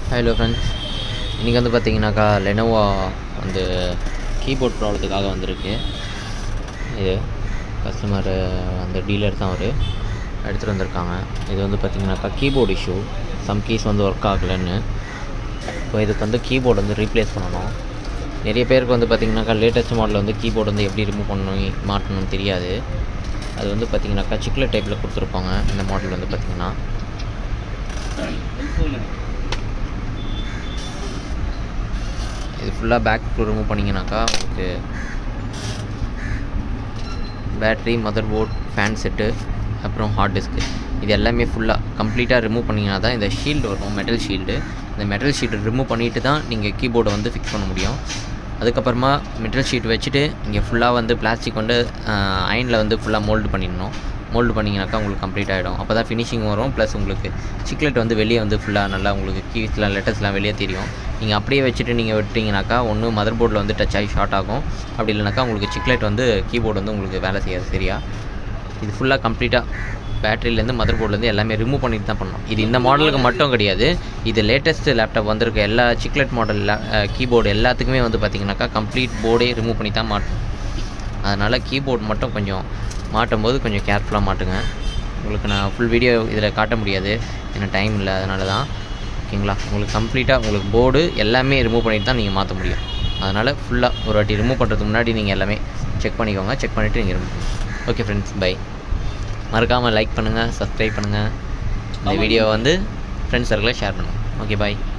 hello friends இன்றைக்கி வந்து பார்த்தீங்கன்னாக்கா லெனோவா வந்து கீபோர்ட் ப்ராப்ளத்துக்காக வந்திருக்கு இது கஸ்டமர் அந்த டீலர் தான் அவர் எடுத்துகிட்டு வந்திருக்காங்க இது வந்து பார்த்தீங்கன்னாக்கா கீபோர்டு இஷ்யூ சம் கீஸ் வந்து ஒர்க் ஆகலைன்னு இப்போ இதுக்கு வந்து கீபோர்டு வந்து ரீப்ளேஸ் பண்ணணும் நிறைய பேருக்கு வந்து பார்த்திங்கனாக்கா லேட்டஸ்ட் மாடல் வந்து கீபோர்டு வந்து எப்படி ரிமூவ் பண்ணணும் மாட்டணும்னு தெரியாது அது வந்து பார்த்திங்கனாக்கா சிக்லெட் டைப்பில் கொடுத்துருப்பாங்க இந்த மாடல் வந்து பார்த்திங்கன்னா இது ஃபுல்லாக பேக் ரிமூவ் பண்ணிங்கனாக்கா உங்களுக்கு battery motherboard fan set அப்புறம் ஹார்ட் டிஸ்க்கு இது எல்லாமே ஃபுல்லாக கம்ப்ளீட்டாக ரிமூவ் பண்ணிங்கன்னா தான் இந்த ஷீல்டு வரும் மெட்டல் ஷீல்டு இந்த மெட்டல் ஷீட்டை ரிமூவ் பண்ணிவிட்டு தான் நீங்கள் கீபோர்டை வந்து ஃபிக்ஸ் பண்ண முடியும் அதுக்கப்புறமா மெட்டல் ஷீட் வச்சுட்டு இங்கே ஃபுல்லாக வந்து பிளாஸ்டிக் வந்து அயனில் வந்து ஃபுல்லாக மோல்டு பண்ணிடணும் மோல்டு பண்ணிங்கனாக்கா உங்களுக்கு கம்ப்ளீட் ஆகிடும் அப்போ தான் ஃபினிஷிங் வரும் ப்ளஸ் உங்களுக்கு சிக்லெட் வந்து வெளியே வந்து ஃபுல்லாக நல்லா உங்களுக்கு கீஸ்லாம் லெட்டர்ஸ்லாம் வெளியே தெரியும் நீங்கள் அப்படியே வச்சுட்டு நீங்கள் விட்டிங்கனாக்கா ஒன்று மதர் போர்டில் வந்து டச் ஆகி ஷார்ட் ஆகும் அப்படி இல்லைனாக்கா உங்களுக்கு சிக்லெட் வந்து கீபோர்டு வந்து உங்களுக்கு வேலை செய்யாது சரியா இது ஃபுல்லாக கம்ப்ளீட்டாக பேட்டரியிலேருந்து மதர் போர்ட்லேருந்து எல்லாமே ரிமூவ் பண்ணிட்டு தான் பண்ணணும் இது இந்த மாடலுக்கு மட்டும் கிடையாது இது லேட்டஸ்ட் லேப்டாப் வந்திருக்க எல்லா சிக்லெட் மாடல் கீபோர்டு எல்லாத்துக்குமே வந்து பார்த்திங்கனாக்கா கம்ப்ளீட் போர்டே ரிமூவ் பண்ணி தான் மாட்டும் அதனால் கீபோர்டு மட்டும் கொஞ்சம் மாட்டும் போது கொஞ்சம் கேர்ஃபுல்லாக மாட்டுங்க உங்களுக்கு நான் ஃபுல் வீடியோ இதில் காட்ட முடியாது ஏன்னா டைம் இல்லை அதனால தான் ஓகேங்களா உங்களுக்கு கம்ப்ளீட்டாக உங்களுக்கு போர்டு எல்லாமே ரிமூவ் பண்ணிட்டு தான் நீங்கள் மாற்ற முடியும் அதனால் ஃபுல்லாக ஒரு வாட்டி ரிமூவ் பண்ணுறதுக்கு முன்னாடி நீங்கள் எல்லாமே செக் பண்ணிக்கோங்க செக் பண்ணிவிட்டு நீங்கள் ரிமூவ் பண்ணுங்கள் ஓகே ஃப்ரெண்ட்ஸ் பை மறக்காமல் லைக் பண்ணுங்கள் சப்ஸ்கிரைப் பண்ணுங்கள் இந்த வீடியோ வந்து ஃப்ரெண்ட்ஸ் சர்க்கிளில் ஷேர் பண்ணுங்கள் ஓகே பாய்